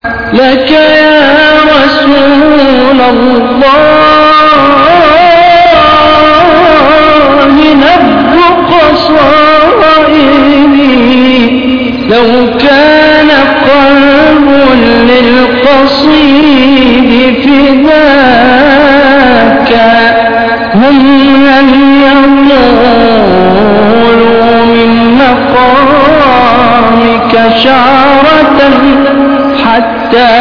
لك يا رسول الله نبض قصائدي لو كان قلب للقصيد فداك هم لن يطولوا من مقامك شعرة حتى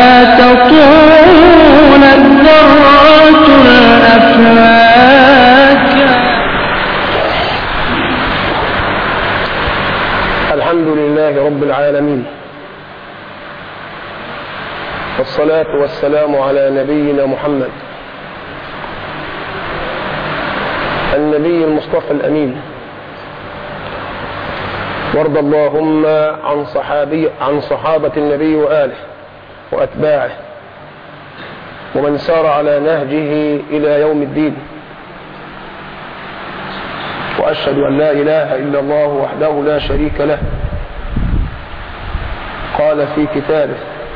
تطول الذرات الأفلاك الحمد لله رب العالمين والصلاة والسلام على نبينا محمد النبي المصطفى الأمين وارض اللهم عن صحابي عن صحابة النبي وآله وأتباعه ومن سار على نهجه إلى يوم الدين وأشهد أن لا إله إلا الله وحده لا شريك له قال في كتابه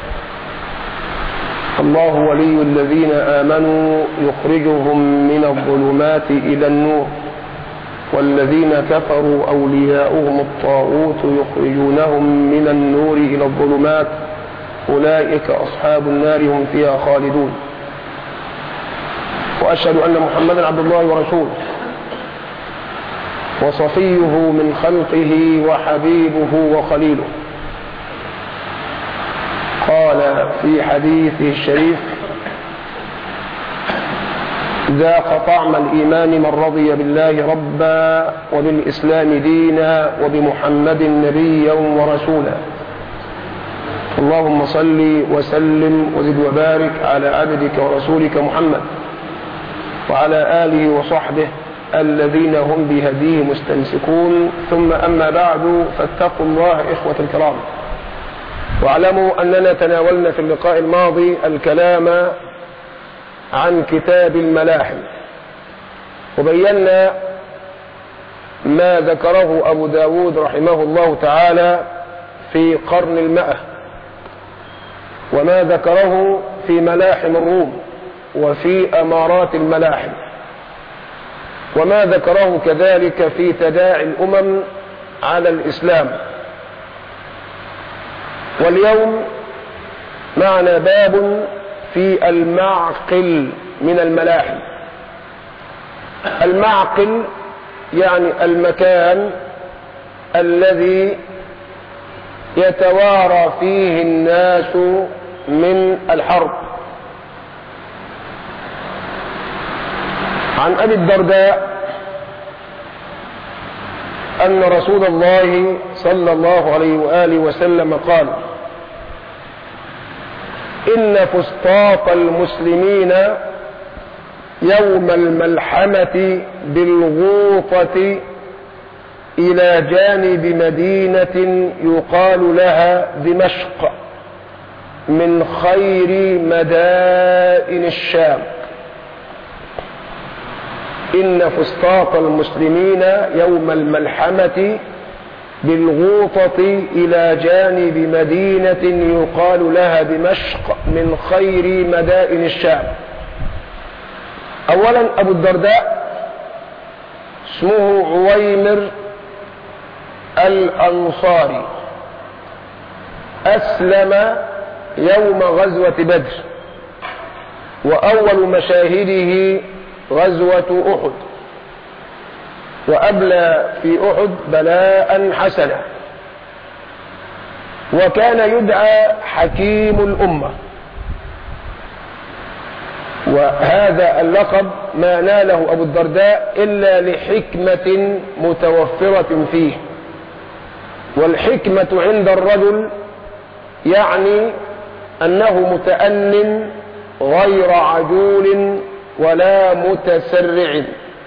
الله ولي الذين آمنوا يخرجهم من الظلمات إلى النور والذين كفروا أولياؤهم الطاغوت يخرجونهم من النور إلى الظلمات أولئك أصحاب النار هم فيها خالدون وأشهد أن محمدا عبد الله ورسوله وصفيه من خلقه وحبيبه وخليله قال في حديثه الشريف ذاق طعم الإيمان من رضي بالله ربا وبالإسلام دينا وبمحمد نبيا ورسولا اللهم صل وسلم وزد وبارك على عبدك ورسولك محمد وعلى آله وصحبه الذين هم بهديه مستمسكون ثم أما بعد فاتقوا الله إخوة الكرام واعلموا أننا تناولنا في اللقاء الماضي الكلام عن كتاب الملاحم وبينا ما ذكره أبو داود رحمه الله تعالى في قرن المئة وما ذكره في ملاحم الروم وفي أمارات الملاحم وما ذكره كذلك في تداعي الأمم على الإسلام واليوم معنا باب في المعقل من الملاحم المعقل يعني المكان الذي يتوارى فيه الناس من الحرب عن أبي الدرداء أن رسول الله صلى الله عليه وآله وسلم قال إن فسطاط المسلمين يوم الملحمة بالغوطة إلى جانب مدينة يقال لها دمشق من خير مدائن الشام إن فسطاط المسلمين يوم الملحمة بالغوطة إلى جانب مدينة يقال لها دمشق من خير مدائن الشام أولا أبو الدرداء اسمه عويمر الأنصاري أسلم يوم غزوة بدر وأول مشاهده غزوة أحد وأبلى في أحد بلاء حسنا وكان يدعى حكيم الأمة وهذا اللقب ما ناله أبو الدرداء إلا لحكمة متوفرة فيه والحكمة عند الرجل يعني أنه متأن غير عجول ولا متسرع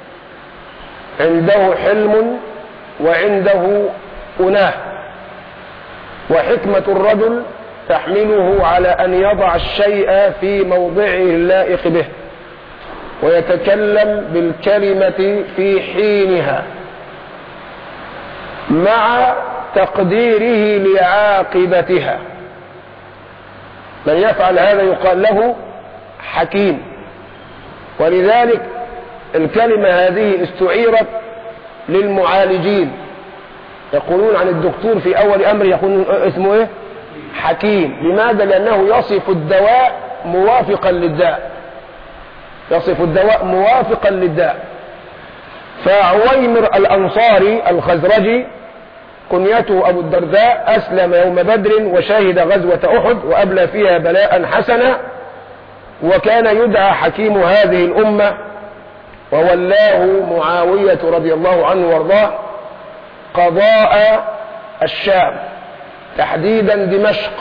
عنده حلم وعنده أناه وحكمة الرجل تحمله على أن يضع الشيء في موضعه اللائق به ويتكلم بالكلمة في حينها مع تقديره لعاقبتها من يفعل هذا يقال له حكيم ولذلك الكلمة هذه استعيرت للمعالجين يقولون عن الدكتور في أول أمر يقول اسمه إيه حكيم لماذا لأنه يصف الدواء موافقا للداء يصف الدواء موافقا للداء فعويمر الأنصاري الخزرجي كنيته أبو الدرداء أسلم يوم بدر وشهد غزوة أحد وأبلى فيها بلاء حسنا وكان يدعى حكيم هذه الأمة وولاه معاوية رضي الله عنه وارضاه قضاء الشام تحديدا دمشق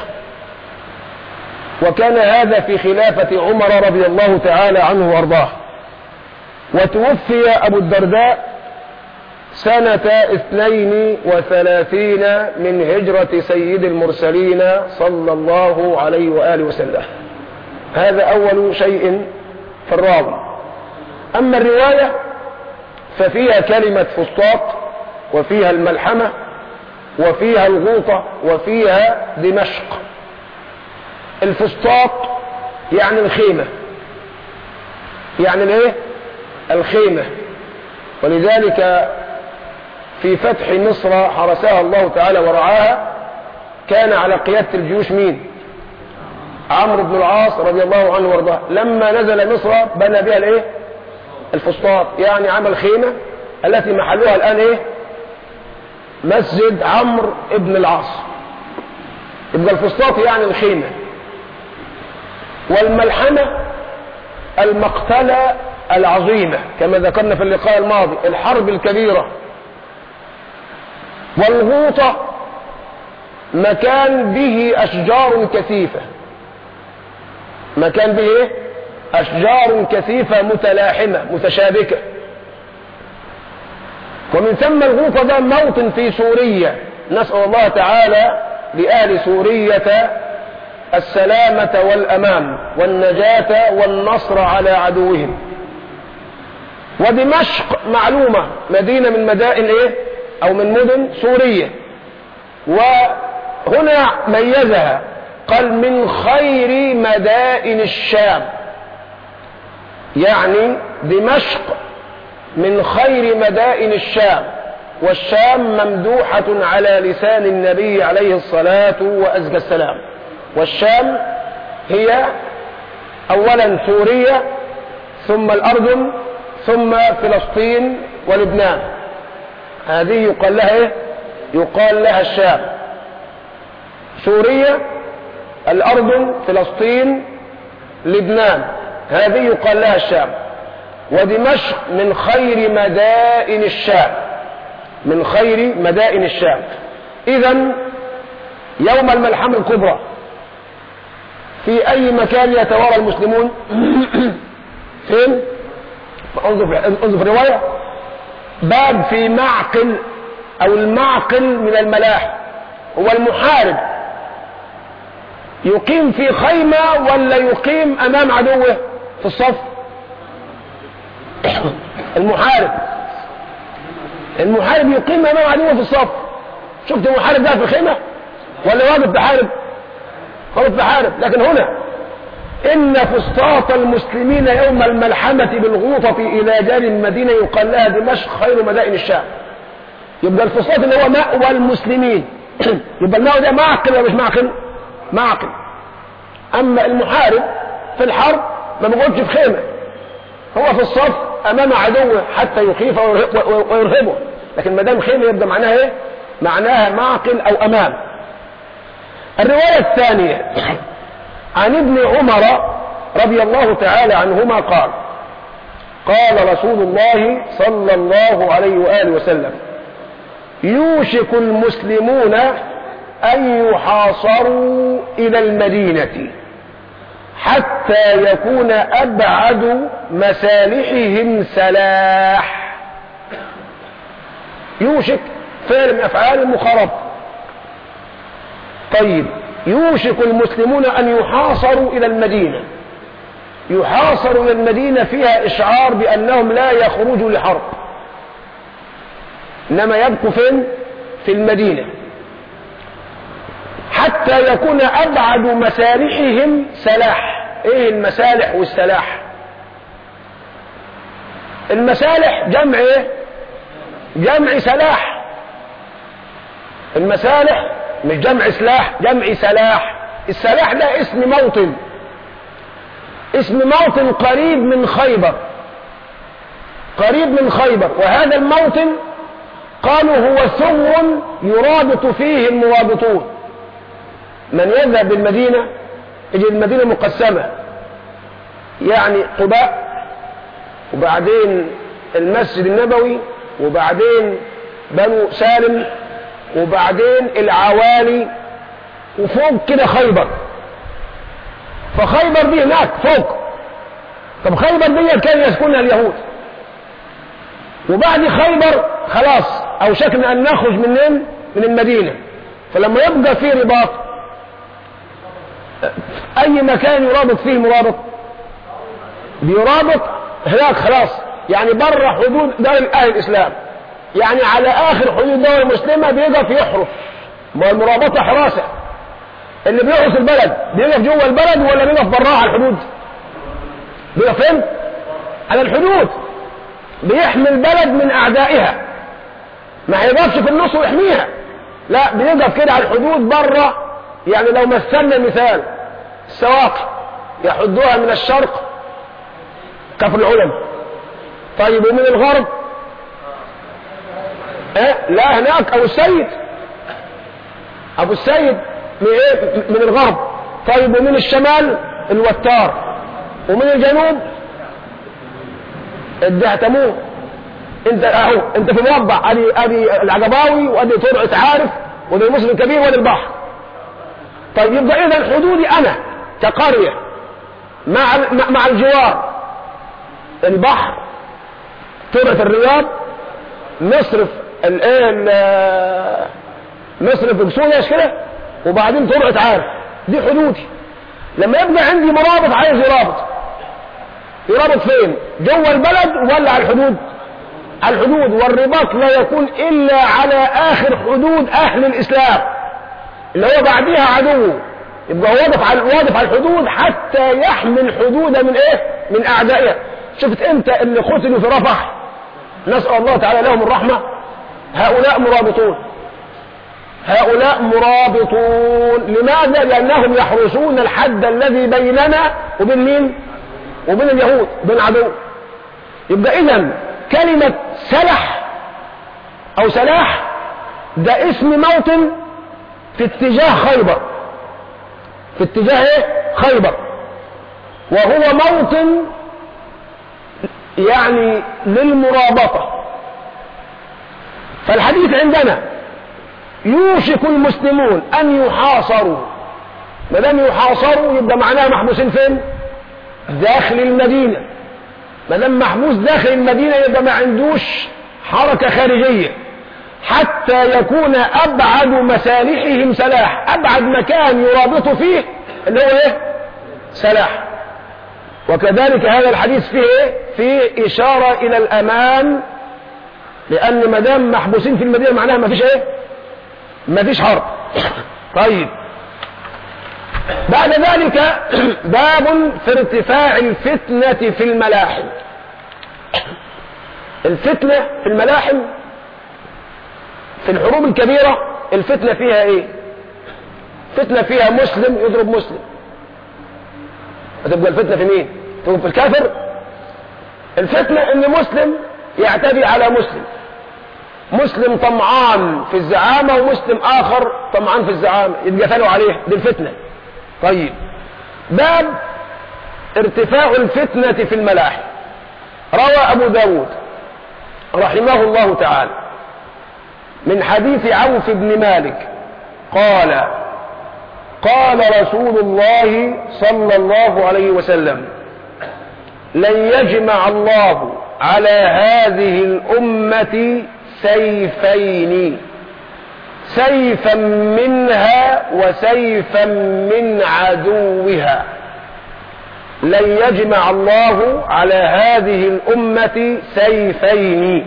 وكان هذا في خلافة عمر رضي الله تعالى عنه وارضاه وتوفي أبو الدرداء سنة اثنين وثلاثين من هجرة سيد المرسلين صلى الله عليه وآله وسلم هذا أول شيء في الراوي أما الرواية ففيها كلمة فسطاط وفيها الملحمة وفيها الغوطة وفيها دمشق الفسطاط يعني الخيمة يعني الايه الخيمة ولذلك في فتح مصر حرسها الله تعالى ورعاها كان على قيادة الجيوش مين عمرو بن العاص رضي الله عنه وارضاه لما نزل مصر بنى بها الايه الفسطاط يعني عمل خيمة التي محلها الآن ايه مسجد عمرو بن العاص يبقى الفسطاط يعني الخيمة والملحمة المقتلة العظيمة كما ذكرنا في اللقاء الماضي الحرب الكبيرة والغوطة مكان به أشجار كثيفة مكان به إيه؟ أشجار كثيفة متلاحمة متشابكة ومن ثم الغوطة ده موطن في سوريا نسأل الله تعالى لأهل سورية السلامة والأمان والنجاة والنصر على عدوهم ودمشق معلومة مدينة من مدائن ايه او من مدن سورية وهنا ميزها قال من خير مدائن الشام يعني دمشق من خير مدائن الشام والشام ممدوحة على لسان النبي عليه الصلاة وأزكى السلام والشام هي أولا سوريا ثم الأردن ثم فلسطين ولبنان هذه يقال لها ايه يقال لها الشام سوريا الأردن فلسطين لبنان هذه يقال لها الشام ودمشق من خير مدائن الشام من خير مدائن الشام إذا يوم الملحمة الكبرى في أي مكان يتوارى المسلمون فين انظر انظر في الرواية باب في معقل او المعقل من الملاح هو المحارب يقيم في خيمة ولا يقيم امام عدوه في الصف المحارب المحارب يقيم امام عدوه في الصف شفت المحارب ده في خيمة ولا واقف بحارب واقف بحارب لكن هنا إن فسطاط المسلمين يوم الملحمة بالغوطة إلى جار المدينة يقال لها دمشق خير مدائن الشام يبقى الفسطاط اللي هو مأوى المسلمين يبقى المأوى ده معقل ولا مش معقل معقل أما المحارب في الحرب ما بيقعدش في خيمة هو في الصف أمام عدوه حتى يخيفه ويرهبه لكن ما دام خيمة يبقى معناها إيه معناها معقل أو أمام الرواية الثانية عن ابن عمر رضي الله تعالى عنهما قال قال رسول الله صلى الله عليه وآله وسلم يوشك المسلمون أن يحاصروا إلى المدينة حتى يكون أبعد مسالحهم سلاح يوشك فعل من أفعال المخرب طيب يوشك المسلمون أن يحاصروا إلى المدينة يحاصروا إلى المدينة فيها إشعار بأنهم لا يخرجوا لحرب إنما يبقوا فين في المدينة حتى يكون أبعد مسالحهم سلاح إيه المسالح والسلاح المسالح جمع إيه جمع سلاح المسالح مش جمع سلاح جمع سلاح السلاح ده اسم موطن اسم موطن قريب من خيبر قريب من خيبر وهذا الموطن قالوا هو ثغر يرابط فيه المرابطون من يذهب بالمدينة يجد المدينة مقسمة يعني قباء وبعدين المسجد النبوي وبعدين بنو سالم وبعدين العوالي وفوق كده خيبر فخيبر دي هناك فوق طب خيبر دي كان يسكنها اليهود وبعد خيبر خلاص اوشكنا ان نخرج منين من المدينه فلما يبقى في رباط اي مكان يرابط فيه مرابط بيرابط هناك خلاص يعني بره حدود دار اهل الاسلام يعني على اخر حدود الدوله المسلمه بيقف يحرس ما المرابطه حراسه اللي بيحرس البلد بيقف جوه البلد ولا بيقف براها على الحدود بيقف فين على الحدود بيحمي البلد من اعدائها ما هيقفش في النص ويحميها لا بيقف كده على الحدود بره يعني لو مثلنا مثال السواقي يحدوها من الشرق كفر العلم طيب ومن الغرب اه لا هناك ابو السيد ابو السيد من ايه من الغرب طيب ومن الشمال الوتار ومن الجنوب الدهتموه انت اهو انت في مربع ادي ادي العجباوي وادي ترعه عارف وادي المسلم الكبير وادي البحر طيب يبقى اذا حدودي انا كقريه مع مع الجوار البحر ترعه الرياض مصرف الايه مصرف بسوريا مش كده وبعدين ترعه عارف دي حدودي لما يبقى عندي مرابط عايز يرابط يرابط فين جوه البلد ولا على الحدود على الحدود والرباط لا يكون الا على اخر حدود اهل الاسلام اللي هو بعديها عدو يبقى واقف على واقف على الحدود حتى يحمي الحدود من ايه من اعدائها شفت انت اللي قتلوا في رفح نسال الله تعالى لهم الرحمه هؤلاء مرابطون هؤلاء مرابطون لماذا لانهم يحرسون الحد الذي بيننا وبين مين وبين اليهود وبين عدو يبقى اذا كلمة سلح او سلاح ده اسم موطن في اتجاه خيبر في اتجاه ايه خيبر وهو موطن يعني للمرابطة فالحديث عندنا يوشك المسلمون ان يحاصروا ما دام يحاصروا يبقى معناها محبوسين فين داخل المدينة ما دام محبوس داخل المدينة يبقى ما عندوش حركة خارجية حتى يكون أبعد مسالحهم سلاح أبعد مكان يرابط فيه اللي هو إيه؟ سلاح وكذلك هذا الحديث فيه إيه؟ فيه إشارة إلى الأمان لأن ما دام محبوسين في المدينة معناها ما فيش إيه؟ ما فيش حرب طيب بعد ذلك باب في ارتفاع الفتنة في الملاحم الفتنة في الملاحم في الحروب الكبيرة الفتنة فيها ايه فتنة فيها مسلم يضرب مسلم هتبقى الفتنة في مين تبقى في الكافر الفتنة ان مسلم يعتدي على مسلم مسلم طمعان في الزعامة ومسلم آخر طمعان في الزعامة يتقتلوا عليه دي الفتنة طيب باب ارتفاع الفتنة في الملاحم روى أبو داود رحمه الله تعالى من حديث عوف بن مالك قال قال رسول الله صلى الله عليه وسلم لن يجمع الله على هذه الأمة سيفين سيفا منها وسيفا من عدوها لن يجمع الله على هذه الأمة سيفين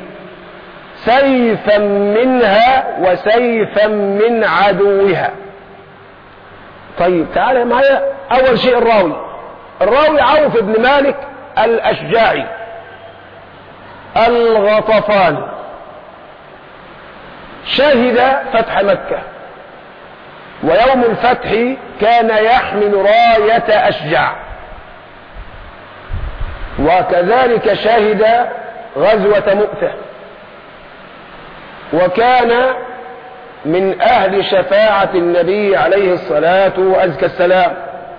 سيفا منها وسيفا من عدوها طيب تعالى معايا اول شيء الراوي الراوي عوف بن مالك الاشجاعي الغطفان شهد فتح مكة ويوم الفتح كان يحمل راية أشجع وكذلك شهد غزوة مؤتة وكان من أهل شفاعة النبي عليه الصلاة وأزكى السلام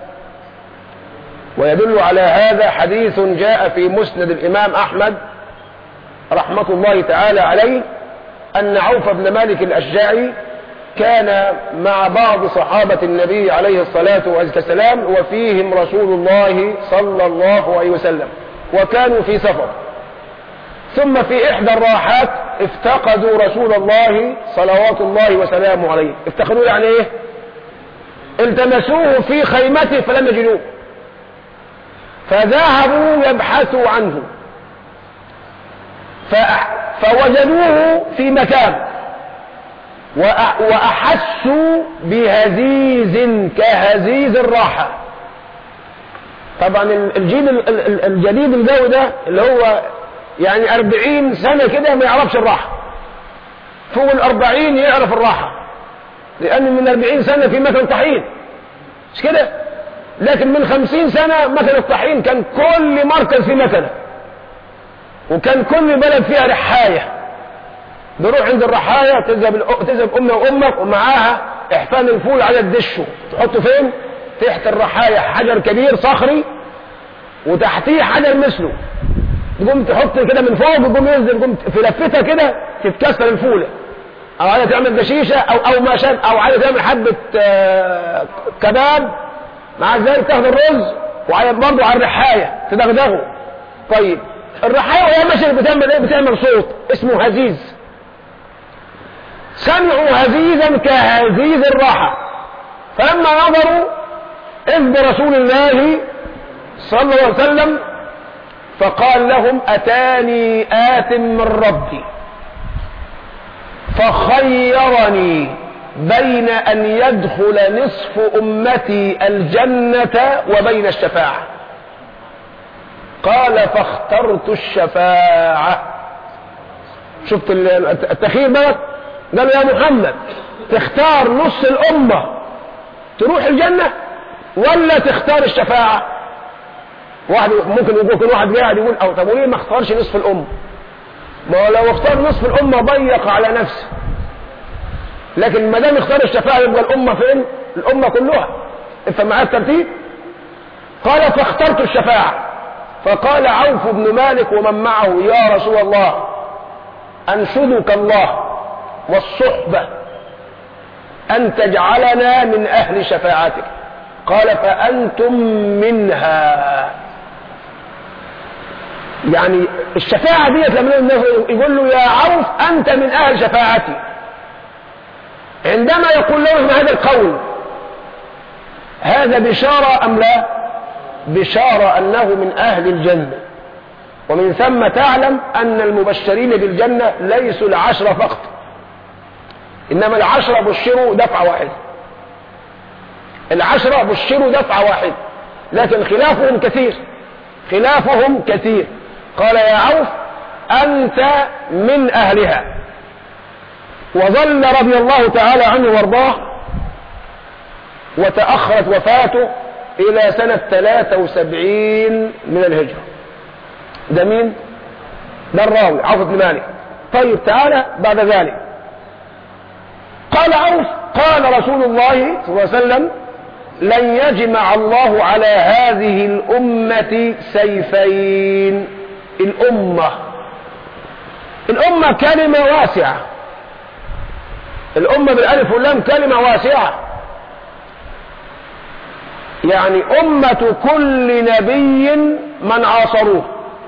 ويدل على هذا حديث جاء في مسند الإمام أحمد رحمة الله تعالى عليه أن عوف بن مالك الأشجعي كان مع بعض صحابة النبي عليه الصلاة والسلام وفيهم رسول الله صلى الله عليه وسلم وكانوا في سفر ثم في إحدى الراحات افتقدوا رسول الله صلوات الله وسلامه عليه افتقدوه يعني ايه التمسوه في خيمته فلم يجدوه فذهبوا يبحثوا عنه فوجدوه في مكان وأحسوا بهزيز كهزيز الراحة طبعا الجيل الجديد الجو ده اللي هو يعني أربعين سنة كده ما يعرفش الراحة فوق الأربعين يعرف الراحة لأن من أربعين سنة في مثل طحين مش كده لكن من خمسين سنة مثل الطحين كان كل مركز في مثله وكان كل بلد فيها رحاية نروح عند الرحاية تذهب تذهب أمه وأمك ومعاها إحفان الفول على الدشو تحطه فين؟ تحت الرحاية حجر كبير صخري وتحتيه حجر مثله تقوم تحط كده من فوق وتقوم ينزل تقوم في لفتها كده تتكسر الفولة أو عايزة تعمل دشيشة أو أو ما شان أو عايزة تعمل حبة آه كباب مع ذلك تاخد الرز وعلى برضه على الرحاية تدغدغه طيب الرحاية وهي ماشية بتعمل ايه بتعمل صوت اسمه هزيز سمعوا هزيزا كهزيز الراحة فلما نظروا إذ برسول الله صلى الله عليه وسلم فقال لهم أتاني آت من ربي فخيرني بين أن يدخل نصف أمتي الجنة وبين الشفاعة قال فاخترت الشفاعة شفت التخير بقى قالوا يا محمد تختار نص الأمة تروح الجنة ولا تختار الشفاعة واحد ممكن يكون واحد قاعد يقول او طب وليه ما اختارش نصف الأمة ما هو لو اختار نصف الأمة ضيق على نفسه لكن ما دام اختار الشفاعة يبقى الأمة فين الأمة كلها افهم معايا الترتيب قال فاخترت الشفاعة فقال عوف بن مالك ومن معه يا رسول الله أنشدك الله والصحبة أن تجعلنا من أهل شفاعتك قال فأنتم منها يعني الشفاعة ديت لما يقول له يا عوف أنت من أهل شفاعتي عندما يقول له هذا القول هذا بشارة أم لا بشارة أنه من أهل الجنة ومن ثم تعلم أن المبشرين بالجنة ليسوا العشرة فقط إنما العشرة بشروا دفعة واحدة العشرة بشروا دفعة واحدة لكن خلافهم كثير خلافهم كثير قال يا عوف أنت من أهلها وظل رضي الله تعالى عنه وارضاه وتأخرت وفاته إلى سنة 73 من الهجرة ده مين؟ ده الراوي عوف بن مالك طيب تعالى بعد ذلك قال عوف قال رسول الله صلى الله عليه وسلم لن يجمع الله على هذه الأمة سيفين الأمة الأمة كلمة واسعة الأمة بالألف واللام كلمة واسعة يعني أمة كل نبي من عاصروه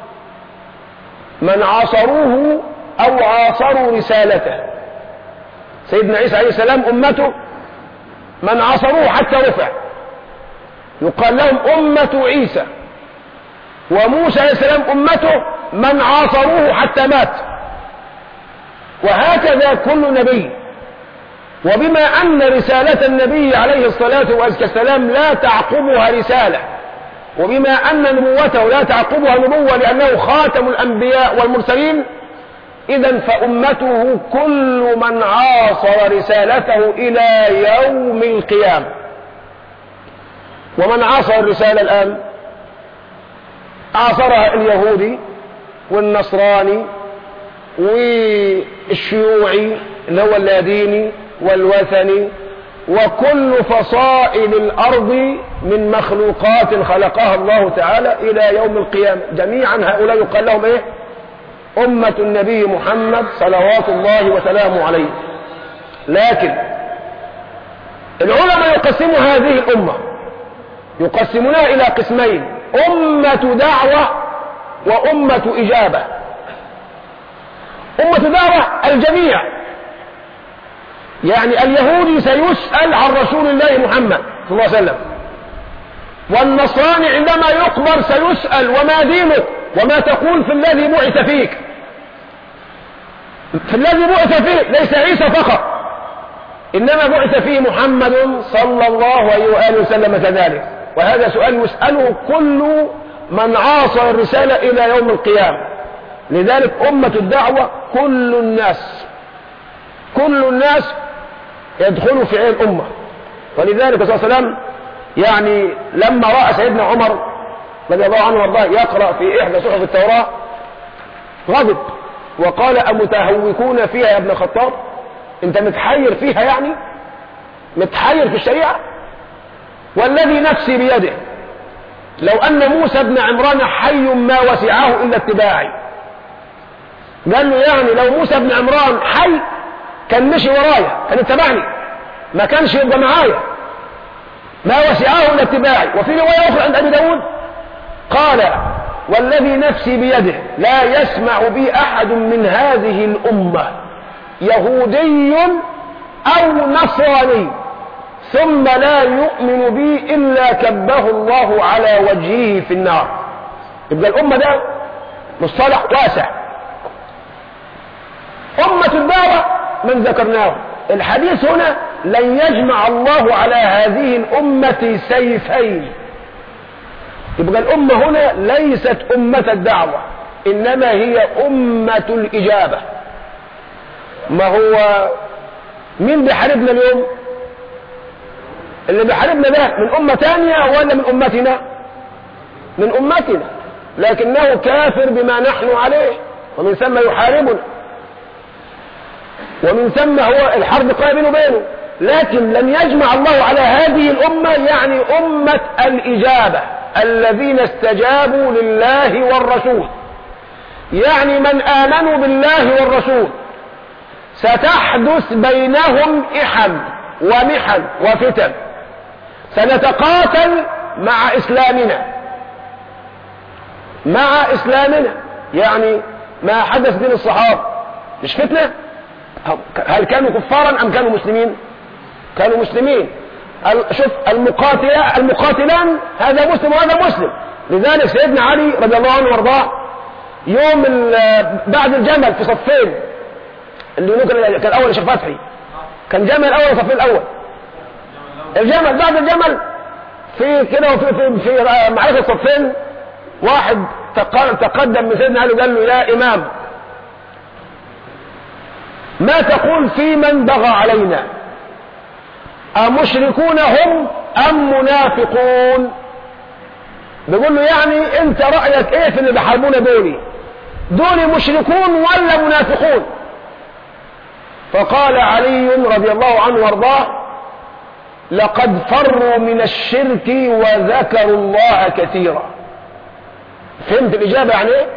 من عاصروه أو عاصروا رسالته سيدنا عيسى عليه السلام أمته من عصروه حتى رفع يقال لهم أمة عيسى وموسى عليه السلام أمته من عاصروه حتى مات وهكذا كل نبي وبما أن رسالة النبي عليه الصلاة والسلام لا تعقبها رسالة وبما أن نبوته لا تعقبها نبوة لأنه خاتم الأنبياء والمرسلين إذا فأمته كل من عاصر رسالته إلى يوم القيامة ومن عاصر الرسالة الآن عاصرها اليهودي والنصراني والشيوعي اللي هو اللاديني والوثني وكل فصائل الأرض من مخلوقات خلقها الله تعالى إلى يوم القيامة جميعا هؤلاء يقال لهم إيه أمة النبي محمد صلوات الله وسلامه عليه لكن العلماء يقسموا هذه الأمة يقسمونها إلى قسمين أمة دعوة وأمة إجابة أمة دعوة الجميع يعني اليهودي سيسأل عن رسول الله محمد صلى الله عليه وسلم والنصراني عندما يقبر سيسأل وما دينك وما تقول في الذي بعث فيك في الذي بعث فيه ليس عيسى فقط إنما بعث فيه محمد صلى الله عليه وآله وسلم كذلك وهذا سؤال يسأله كل من عاصر الرسالة إلى يوم القيامة لذلك أمة الدعوة كل الناس كل الناس يدخلوا في عين الأمة ولذلك صلى الله عليه وسلم يعني لما رأى سيدنا عمر رضي الله عنه وارضاه يقرأ في إحدى صحف التوراة غضب وقال أمتهوكون فيها يا ابن الخطاب انت متحير فيها يعني متحير في الشريعة والذي نفسي بيده لو أن موسى بن عمران حي ما وسعه إلا اتباعي قال له يعني لو موسى بن عمران حي كان مشي ورايا كان اتبعني ما كانش يبقى معايا ما وسعه إلا اتباعي وفي رواية أخرى عند أبي داود قال والذي نفسي بيده لا يسمع بي أحد من هذه الأمة يهودي أو نصراني ثم لا يؤمن بي إلا كبه الله على وجهه في النار يبقى الأمة ده مصطلح واسع أمة الدعوة من ذكرناه الحديث هنا لن يجمع الله على هذه الأمة سيفين يبقى الأمة هنا ليست أمة الدعوة إنما هي أمة الإجابة ما هو مين بيحاربنا اليوم اللي بيحاربنا ده من أمة تانية ولا من أمتنا من أمتنا لكنه كافر بما نحن عليه ومن ثم يحاربنا ومن ثم هو الحرب قائم وبينه لكن لن يجمع الله على هذه الأمة يعني أمة الإجابة الذين استجابوا لله والرسول يعني من آمنوا بالله والرسول ستحدث بينهم إحن ومحن وفتن سنتقاتل مع إسلامنا مع إسلامنا يعني ما حدث بين الصحابة مش فتنة هل كانوا كفارا أم كانوا مسلمين كانوا مسلمين شوف المقاتل المقاتلان هذا مسلم وهذا مسلم لذلك سيدنا علي رضي الله عنه وارضاه يوم بعد الجمل في صفين اللي كان كان اول شيخ فتحي كان جمل الاول وصف الاول الجمل بعد الجمل في كده وفي في, في معركه صفين واحد تقدم من سيدنا علي وقال له يا امام ما تقول في من بغى علينا أمشركون هم أم منافقون بيقول له يعني انت رأيك ايه في اللي بيحاربونا دولي دول مشركون ولا منافقون فقال علي رضي الله عنه وارضاه لقد فروا من الشرك وذكروا الله كثيرا فهمت الإجابة يعني ايه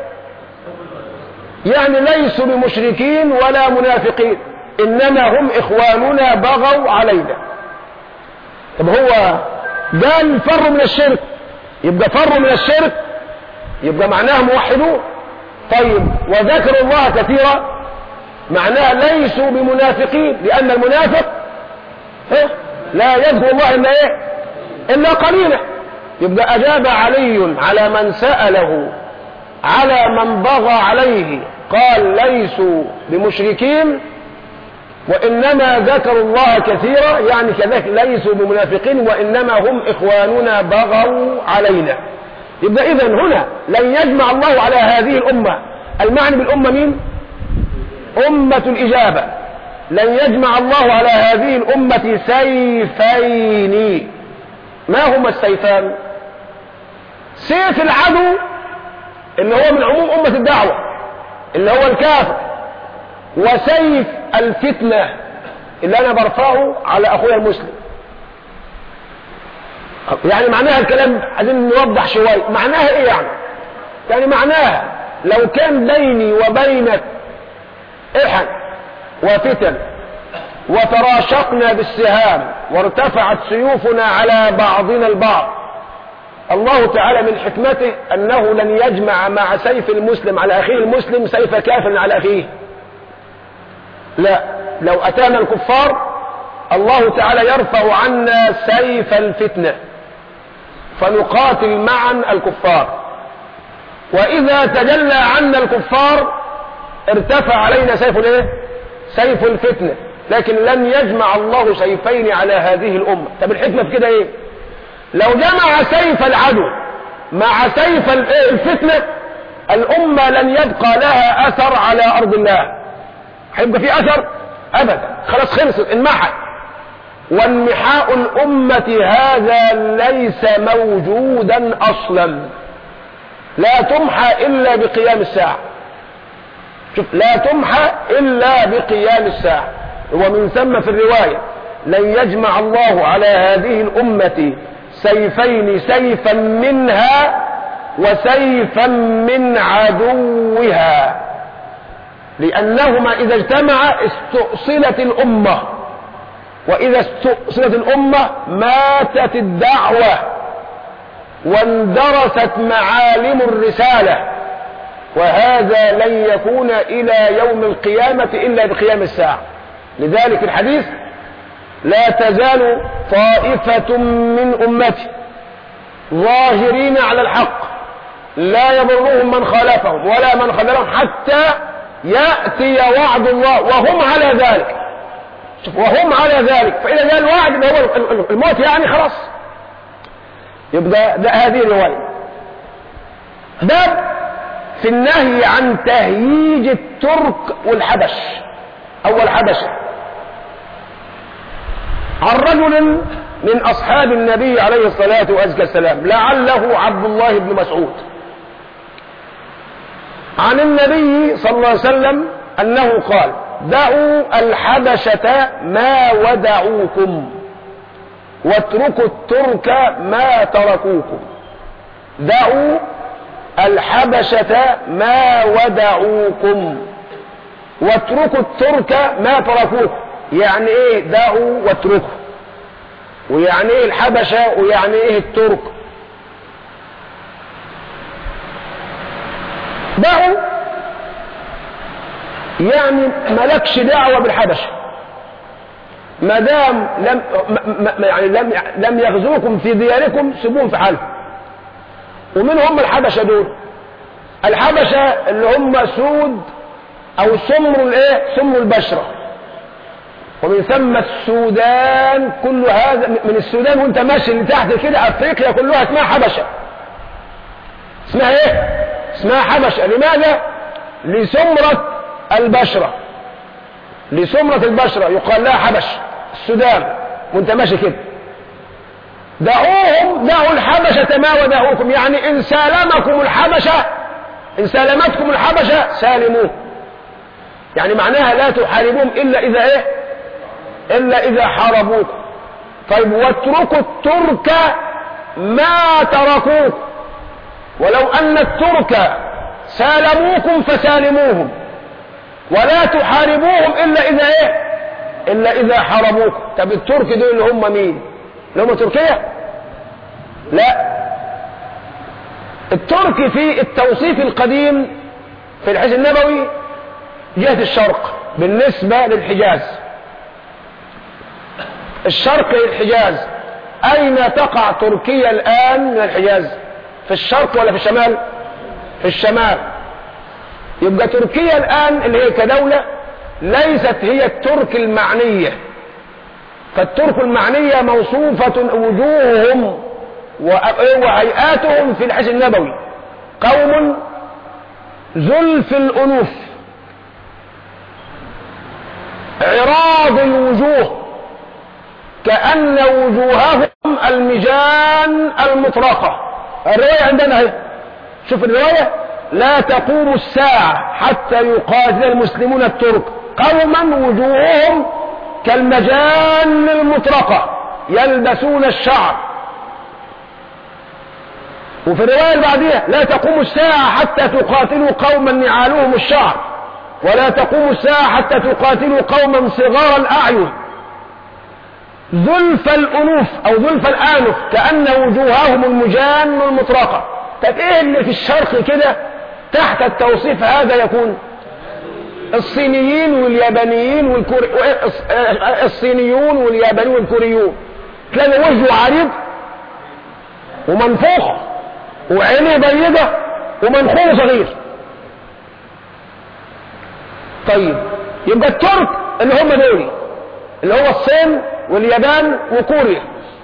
يعني ليسوا بمشركين ولا منافقين إنما هم إخواننا بغوا علينا طب هو قال فروا من الشرك يبقى فروا من الشرك يبقى معناه موحدون طيب وذكروا الله كثيرا معناه ليسوا بمنافقين لأن المنافق إيه؟ لا يذكر الله إلا إيه إلا قليلا يبقى أجاب علي على من سأله على من بغى عليه قال ليسوا بمشركين وإنما ذكروا الله كثيرا يعني كذلك ليسوا بمنافقين وإنما هم إخواننا بغوا علينا يبقى إذا هنا لن يجمع الله على هذه الأمة المعنى بالأمة مين أمة الإجابة لن يجمع الله على هذه الأمة سيفين ما هما السيفان سيف العدو اللي هو من عموم أمة الدعوة اللي هو الكافر وسيف الفتنة اللي أنا برفعه على أخويا المسلم يعني معناها الكلام عايزين نوضح شوية معناها إيه يعني يعني معناها لو كان بيني وبينك إحن وفتن وتراشقنا بالسهام وارتفعت سيوفنا على بعضنا البعض الله تعالى من حكمته أنه لن يجمع مع سيف المسلم على أخيه المسلم سيف كافر على أخيه لا لو أتانا الكفار الله تعالى يرفع عنا سيف الفتنة فنقاتل معا الكفار وإذا تجلى عنا الكفار ارتفع علينا سيف الايه سيف الفتنة لكن لن يجمع الله سيفين على هذه الأمة طب الحكمة في كده ايه لو جمع سيف العدو مع سيف الفتنة الأمة لن يبقى لها أثر على أرض الله هيبقى في أثر أبدا خلاص خلصت انمحت وانمحاء الأمة هذا ليس موجودا أصلا لا تمحى إلا بقيام الساعة شوف لا تمحى إلا بقيام الساعة ومن ثم في الرواية لن يجمع الله على هذه الأمة سيفين سيفا منها وسيفا من عدوها لأنهما إذا اجتمعا استؤصلت الأمة وإذا استؤصلت الأمة ماتت الدعوة واندرست معالم الرسالة وهذا لن يكون إلى يوم القيامة إلا بقيام الساعة لذلك الحديث لا تزال طائفة من أمتي ظاهرين على الحق لا يضرهم من خالفهم ولا من خذلهم حتى يأتي وعد الله وهم على ذلك وهم على ذلك فإذا جاء الوعد هو الموت يعني خلاص يبقى ده هذه الرواية باب في النهي عن تهييج الترك والحبش أو الحبشة عن رجل من أصحاب النبي عليه الصلاة والسلام لعله عبد الله بن مسعود عن النبي صلى الله عليه وسلم أنه قال دعوا الحبشة ما ودعوكم واتركوا الترك ما تركوكم دعوا الحبشة ما ودعوكم واتركوا الترك ما تركوكم يعني ايه دعوا واتركوا ويعني ايه الحبشة ويعني ايه الترك دعوا يعني ملكش دعوة بالحبشة ما دام لم يعني لم لم يغزوكم في دياركم سيبوهم في حالهم ومن هم الحبشة دول الحبشة اللي هم سود او سمر الايه سمر البشرة ومن ثم السودان كل هذا من السودان وانت ماشي لتحت كده افريقيا كلها اسمها حبشة اسمها ايه اسمها حبشة لماذا لسمرة البشرة لسمرة البشرة يقال لها حبش السودان وانت ماشي كده دعوهم دعوا الحبشة ما ودعوكم يعني إن سالمكم الحبشة إن سالمتكم الحبشة سالموه يعني معناها لا تحاربوهم إلا إذا إيه إلا إذا حاربوكم طيب واتركوا الترك ما تركوك ولو أن الترك سالموكم فسالموهم ولا تحاربوهم إلا إذا إيه إلا إذا حاربوكم طب الترك دول اللي هم مين اللي هم تركيا لا الترك في التوصيف القديم في الحج النبوي جهة الشرق بالنسبة للحجاز الشرق للحجاز أين تقع تركيا الآن من الحجاز في الشرق ولا في الشمال في الشمال يبقى تركيا الآن اللي هي كدولة ليست هي الترك المعنية فالترك المعنية موصوفة وجوههم وهيئاتهم في الحج النبوي قوم زلف الأنوف عراض الوجوه كأن وجوههم المجان المطرقة الرواية عندنا هي شوف الرواية لا تقوم الساعة حتى يقاتل المسلمون الترك قوما وجوههم كالمجان المطرقة يلبسون الشعر وفي الرواية اللي بعديها لا تقوم الساعة حتى تقاتلوا قوما نعالهم الشعر ولا تقوم الساعة حتى تقاتلوا قوما صغار الأعين ذلف الأنوف أو ذلف الآنف كأن وجوههم المجان المطرقة طب إيه اللي في الشرق كده تحت التوصيف هذا يكون الصينيين واليابانيين والكوري الصينيون واليابانيون والكوريون تلاقي وجهه عريض ومنفوخ وعينيه ضيقة ومنخوه صغير طيب يبقى الترك اللي هم دول اللي هو الصين واليابان وكوريا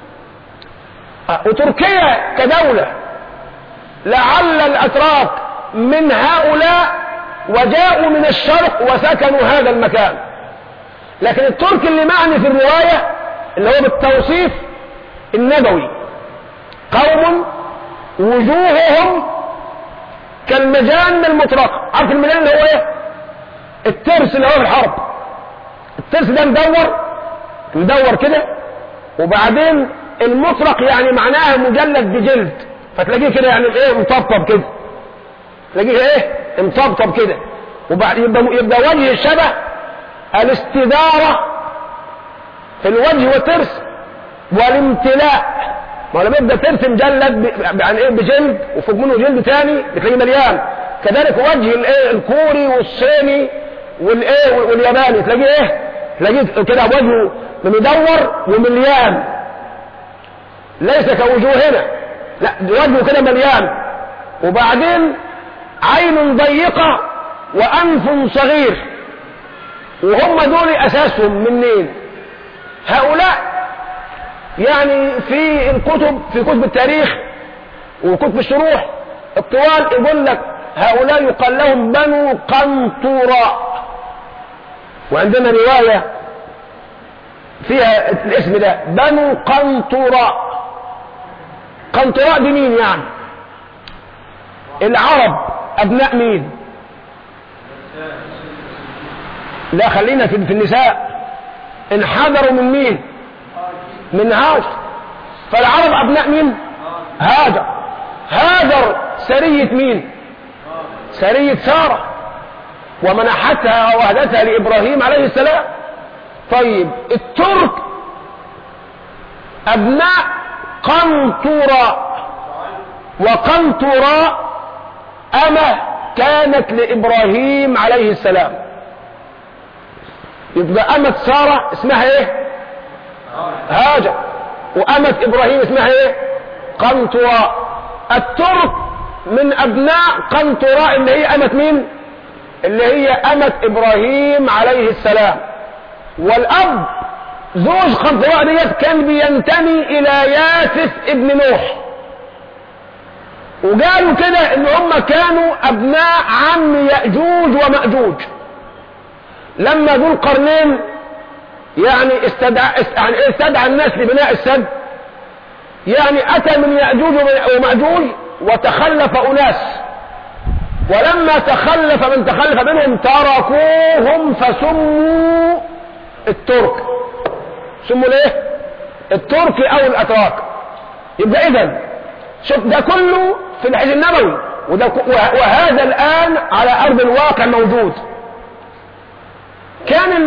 وتركيا كدولة لعل الأتراك من هؤلاء وجاءوا من الشرق وسكنوا هذا المكان لكن الترك اللي معني في الرواية اللي هو بالتوصيف النبوي قوم وجوههم كالمجان المطرقة عارف المجان اللي هو ايه الترس اللي هو في الحرب الترس ده مدور مدور كده وبعدين المطرق يعني معناها مجلد بجلد فتلاقيه كده يعني ايه مطبطب كده تلاقيه ايه مطبطب كده وبعد يبقى, يبقى وجه الشبه الاستدارة في الوجه والترس والامتلاء ما لما يبقى ترس مجلد يعني ايه بجلد وفوق منه جلد تاني بتلاقيه مليان كذلك وجه الايه الكوري والصيني والايه والياباني تلاقيه ايه تلاقيه كده وجهه مدور ومليان ليس كوجوهنا لا وجهه كده مليان وبعدين عين ضيقة وأنف صغير وهم دول أساسهم منين هؤلاء يعني في الكتب في كتب التاريخ وكتب الشروح الطوال يقول لك هؤلاء يقال لهم بنو قنطراء وعندنا رواية فيها الاسم ده بنو قنطراء قنطراء دي مين يعني العرب ابناء مين لا خلينا في النساء انحدروا من مين من هاجر فالعرب ابناء مين هاجر هاجر سرية مين سرية سارة ومنحتها وهدتها لإبراهيم عليه السلام طيب الترك أبناء قنطراء وقنطراء أمة كانت لإبراهيم عليه السلام يبقى أمة سارة اسمها ايه هاجر وأمة إبراهيم اسمها ايه قنطراء الترك من أبناء قنطراء اللي هي أمة مين اللي هي أمة إبراهيم عليه السلام والأب زوج قنطراء ديت كان بينتمي إلى ياسف ابن نوح وقالوا كده ان هم كانوا ابناء عم يأجوج ومأجوج لما ذو القرنين يعني استدعى, يعني استدعى الناس لبناء السد يعني اتى من يأجوج ومأجوج وتخلف اناس ولما تخلف من تخلف منهم تركوهم فسموا الترك سموا ليه الترك او الاتراك يبقى اذا شوف ده كله في الحج النبوي وده وهذا الآن على أرض الواقع موجود كان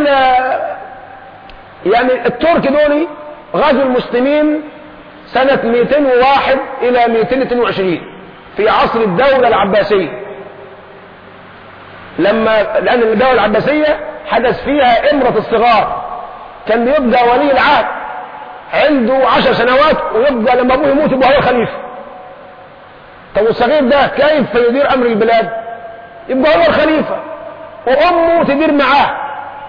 يعني الترك دول غزوا المسلمين سنة 201 إلى 222 في عصر الدولة العباسية لما لأن الدولة العباسية حدث فيها إمرة الصغار كان بيبدأ ولي العهد عنده عشر سنوات ويبقى لما أبوه يموت يبقى هو خليفة طب والصغير ده كيف يدير امر البلاد يبقى هو الخليفة وامه تدير معاه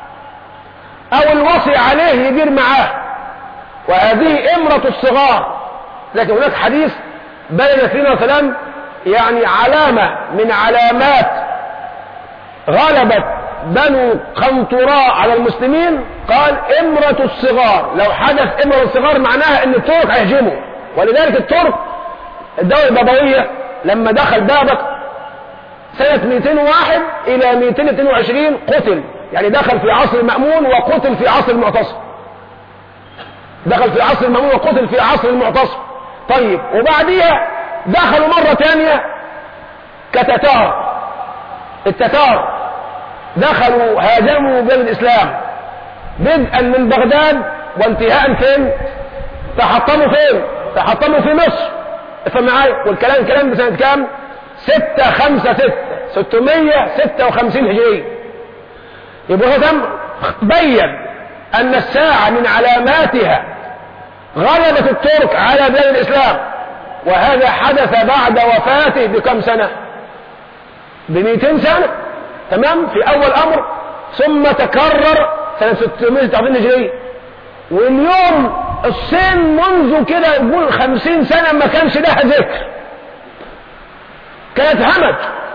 وصي عليه يدير معاه وهذه امرة الصغار لكن هناك حديث بين فينا وسلام يعني علامة من علامات غلبت بنو قنطراء على المسلمين قال امرة الصغار لو حدث امرة الصغار معناها ان الترك هيهجموا ولذلك الترك الدولة البابوية لما دخل بابك سنة 201 إلى 222 قتل يعني دخل في عصر المأمون وقتل في عصر المعتصم دخل في عصر المأمون وقتل في عصر المعتصم طيب وبعديها دخلوا مرة ثانية كتتار التتار دخلوا هاجموا بلاد الإسلام بدءا من بغداد وانتهاء فين تحطموا فين تحطموا في مصر افهم معايا والكلام كلام بسنة كام ستة خمسة ستة ستمية ستة وخمسين هجرية يبقى هو تم بين أن الساعة من علاماتها غلبة الترك على بلاد الإسلام وهذا حدث بعد وفاته بكم سنة بمئتين سنة تمام في أول أمر ثم تكرر سنة 630 هجرية واليوم الصين منذ كده يقول خمسين سنة ما كانش لها ذكر كانت همج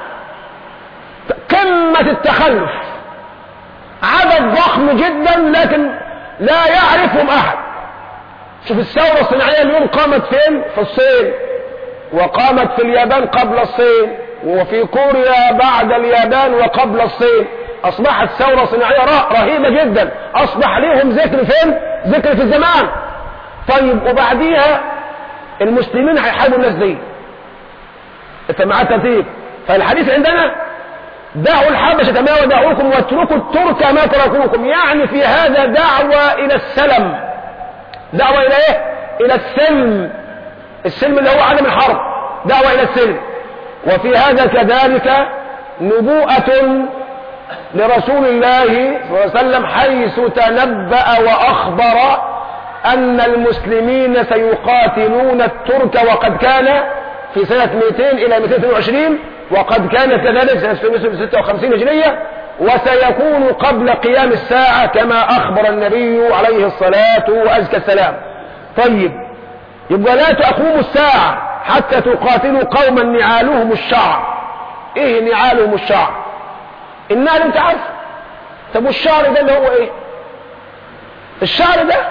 قمة التخلف عدد ضخم جدا لكن لا يعرفهم أحد شوف الثورة الصناعية اليوم قامت فين في الصين وقامت في اليابان قبل الصين وفي كوريا بعد اليابان وقبل الصين أصبحت ثورة صناعية رهيبة جدا أصبح ليهم ذكر فين ذكر في الزمان طيب وبعديها المسلمين هيحاربوا الناس دي انت معاه ترتيب فالحديث عندنا دعوا الحبشة ما ودعوكم واتركوا الترك ما تركوكم يعني في هذا دعوة إلى السلم دعوة إلى إيه؟ إلى السلم السلم اللي هو عدم الحرب دعوة إلى السلم وفي هذا كذلك نبوءة لرسول الله صلى الله عليه وسلم حيث تنبأ وأخبر أن المسلمين سيقاتلون الترك وقد كان في سنة 200 إلى 222 وقد كان كذلك سنة 656 هجرية وسيكون قبل قيام الساعة كما أخبر النبي عليه الصلاة وأزكى السلام طيب يبقى لا تقوم الساعة حتى تقاتلوا قوما نعالهم الشعر ايه نعالهم الشعر النعل انت عارف طب والشعر ده اللي هو ايه الشعر ده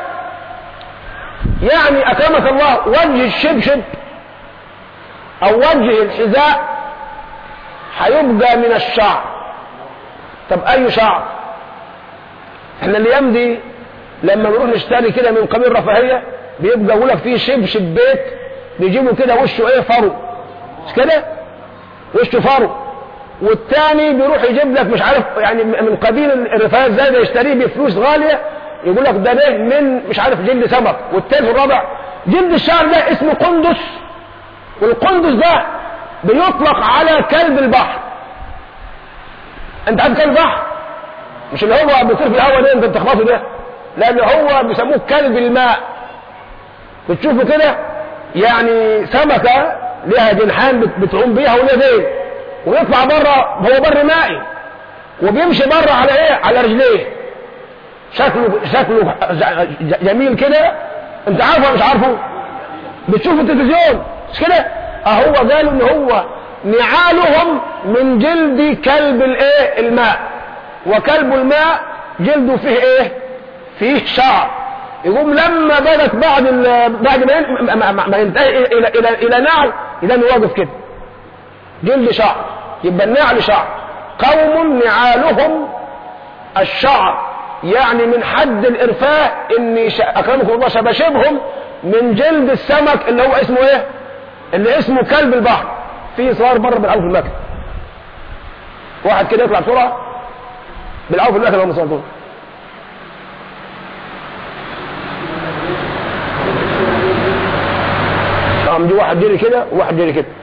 يعني اكرمك الله وجه الشبشب او وجه الحذاء هيبقى من الشعر طب اي شعر احنا الايام دي لما نروح نشتري كده من قبيل رفاهيه بيبقى يقول لك فيه شبشب بيت بيجيبوا كده وشه ايه فرو مش كده وشه فرو والتاني بيروح يجيب لك مش عارف يعني من قبيل الرفاهيه ازاي ده يشتريه بفلوس غاليه يقول لك ده ده من مش عارف جلد سمك والتالت الرابع جلد الشعر ده اسمه قندس والقندس ده بيطلق على كلب البحر انت عارف كلب البحر مش اللي هو بيطير في الهواء ده انت بتخبطه ده لان هو بيسموه كلب الماء بتشوفه كده يعني سمكة لها جنحان بتعوم بيها ولها ديل ويطلع بره هو بر مائي وبيمشي بره على ايه على رجليه شكله شكله جميل كده انت عارفه ولا مش عارفه بتشوف التلفزيون مش كده اهو قالوا ان هو نعالهم من جلد كلب الايه الماء وكلب الماء جلده فيه ايه فيه شعر يقوم لما بدت بعد بعد ما ما ينتهي الى الى الى نعل اذا واقف كده جلد شعر يبقى النعل شعر قوم نعالهم الشعر يعني من حد الارفاه اني اكرمكم الله شبشبهم من جلد السمك اللي هو اسمه ايه اللي اسمه كلب البحر في صغار بره بالعوف المكن واحد كده يطلع بسرعه بالعوف المكن هم صغار قام دي واحد جري كده وواحد جري كده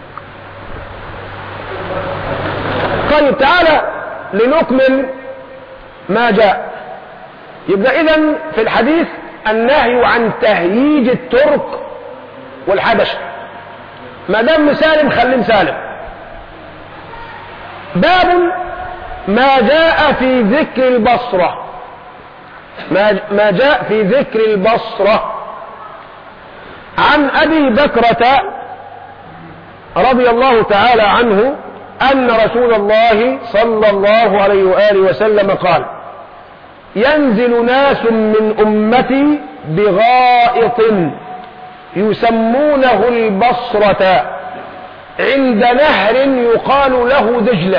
طيب تعالى لنكمل ما جاء يبقى اذا في الحديث النهي عن تهييج الترك والحبشه ما دام مسالم خليه مسالم باب ما جاء في ذكر البصره ما ما جاء في ذكر البصرة عن أبي بكرة رضي الله تعالى عنه أن رسول الله صلى الله عليه وآله وسلم قال ينزل ناس من أمتي بغائط يسمونه البصرة عند نهر يقال له دجلة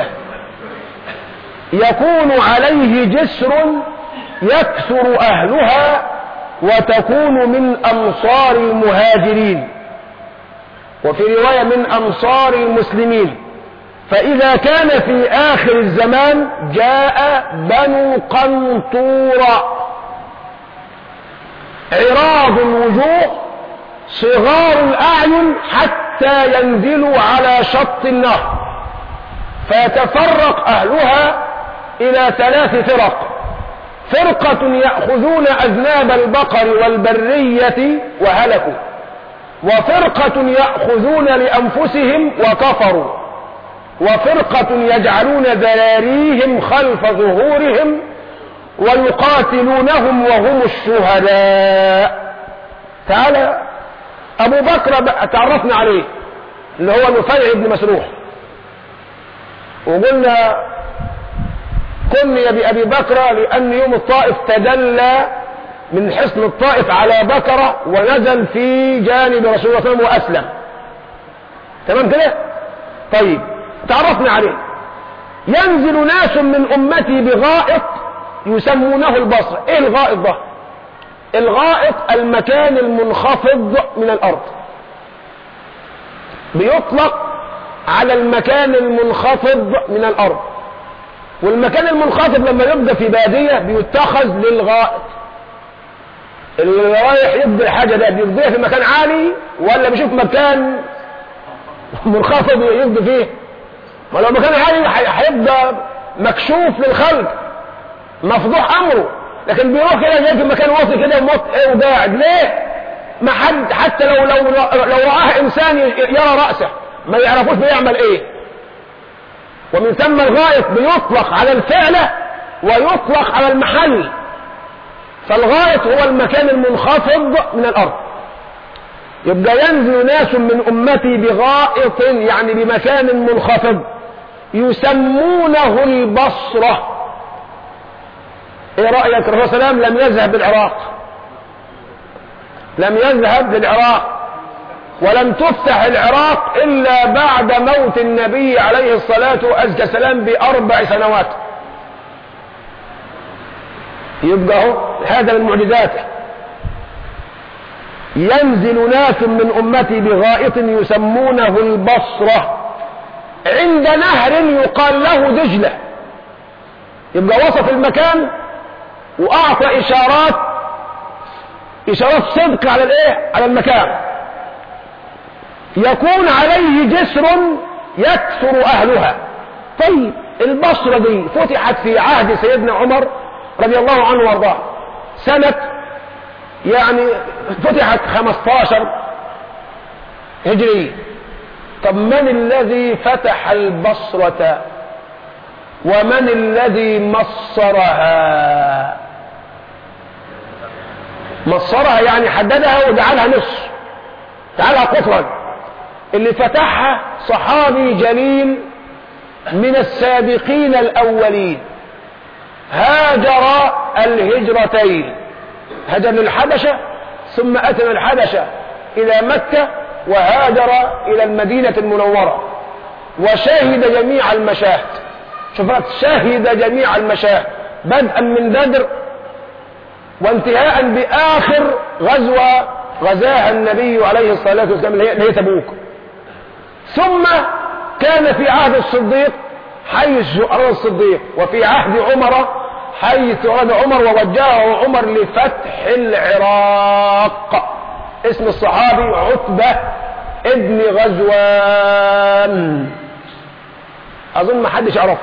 يكون عليه جسر يكثر أهلها وتكون من أمصار المهاجرين وفي رواية من أمصار المسلمين فإذا كان في آخر الزمان جاء بنو قنطورة عراض الوجوه صغار الأعين حتى ينزلوا على شط النهر فيتفرق أهلها إلى ثلاث فرق فرقة يأخذون أذناب البقر والبرية وهلكوا وفرقة يأخذون لأنفسهم وكفروا وفرقة يجعلون ذراريهم خلف ظهورهم ويقاتلونهم وهم الشهداء تعالى أبو بكر تعرفنا عليه اللي هو نفيع بن مسروح وقلنا كني بأبي بكر لأن يوم الطائف تدلى من حصن الطائف على بكرة ونزل في جانب رسول الله صلى الله عليه وسلم وأسلم تمام كده طيب تعرفنا عليه ينزل ناس من أمتي بغائط يسمونه البصر ايه الغائط ده الغائط المكان المنخفض من الأرض بيطلق على المكان المنخفض من الأرض والمكان المنخفض لما يبقى في بادية بيتخذ للغائط اللي رايح يقضي الحاجة ده بيقضيها في مكان عالي ولا بيشوف مكان منخفض يقضي فيه ما لو مكان عالي هيبقى مكشوف للخلق مفضوح امره لكن بيروح كده زي في مكان واطي كده وموت ايه وقاعد ليه ما حد حتى لو لو لو رآه انسان يرى رأسه ما يعرفوش بيعمل ايه ومن ثم الغائط بيطلق على الفعلة ويطلق على المحل فالغائط هو المكان المنخفض من الارض يبقى ينزل ناس من امتي بغائط يعني بمكان منخفض يسمونه البصرة ايه رأيك الرسول صلى الله عليه وسلم لم يذهب للعراق لم يذهب للعراق ولم تفتح العراق إلا بعد موت النبي عليه الصلاة والسلام بأربع سنوات يبقى هو هذا من معجزاته ينزل ناس من أمتي بغائط يسمونه البصرة عند نهر يقال له دجلة يبقى وصف المكان وأعطى إشارات إشارات صدق على الإيه؟ على المكان يكون عليه جسر يكثر أهلها طيب البصرة دي فتحت في عهد سيدنا عمر رضي الله عنه وارضاه سنة يعني فتحت 15 هجري طب من الذي فتح البصرة ومن الذي مصرها مصرها يعني حددها وجعلها نص جعلها قطرا اللي فتحها صحابي جليل من السابقين الأولين هاجر الهجرتين هاجر للحبشة ثم أتى من الحبشة إلى مكة وهاجر إلى المدينة المنورة وشاهد جميع المشاهد شوفت شهد جميع المشاهد بدءا من بدر وانتهاء بآخر غزوة غزاها النبي عليه الصلاة والسلام اللي هي تبوك ثم كان في عهد الصديق حيث أراد الصديق وفي عهد عمر حيث أراد عمر ووجهه عمر لفتح العراق اسم الصحابي عتبة ابن غزوان أظن ما حدش عرفه